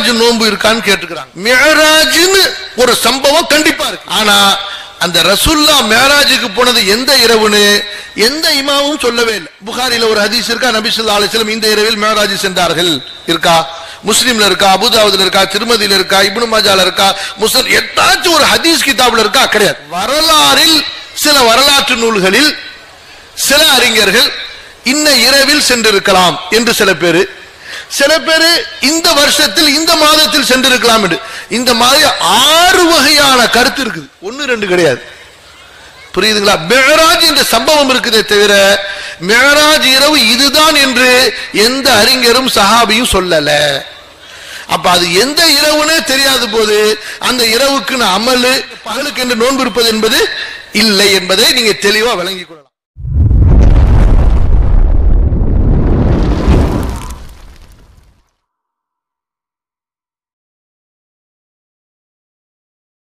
மேராஜ் நோன்பு இருக்கான்னு கேட்டுக்கிறாங்க மேராஜ்னு ஒரு சம்பவம் கண்டிப்பா இருக்கு ஆனா அந்த ரசுல்லா மேராஜுக்கு போனது எந்த இரவுன்னு எந்த இமாமும் சொல்லவே இல்லை புகாரில ஒரு ஹதீஸ் இருக்கா நபி ஸல்லல்லாஹு அலைஹி வஸல்லம் இந்த இரவில் மேராஜ் சென்றார்கள் இருக்கா முஸ்லிம்ல இருக்கா அபுதாவுதுல இருக்கா திருமதியில இருக்கா இப்னு மாஜால இருக்கா முஸ்லிம் ஏதாச்சும் ஒரு ஹதீஸ் கிதாப்ல இருக்கா கிடையாது வரலாறில் சில வரலாற்று நூல்களில் சில அறிஞர்கள் இன்ன இரவில் சென்றிருக்கலாம் என்று சில பேரு சில பேரு இந்த வருஷத்தில் இந்த மாதத்தில் சென்றிருக்கலாம் என்று இந்த மாதிரி ஆறு வகையான கருத்து இருக்குது ஒன்னு ரெண்டு கிடையாது புரியுதுங்களா மேராஜ் என்ற சம்பவம் இருக்குதே தவிர மேராஜ் இரவு இதுதான் என்று எந்த அறிஞரும் சஹாபியும் சொல்லல அப்ப அது எந்த இரவுனே தெரியாத போது அந்த இரவுக்கு அமலு பகலுக்கு என்று நோன்பு இருப்பது என்பது இல்லை என்பதை நீங்க தெளிவா விளங்கிக் கொள்ளலாம்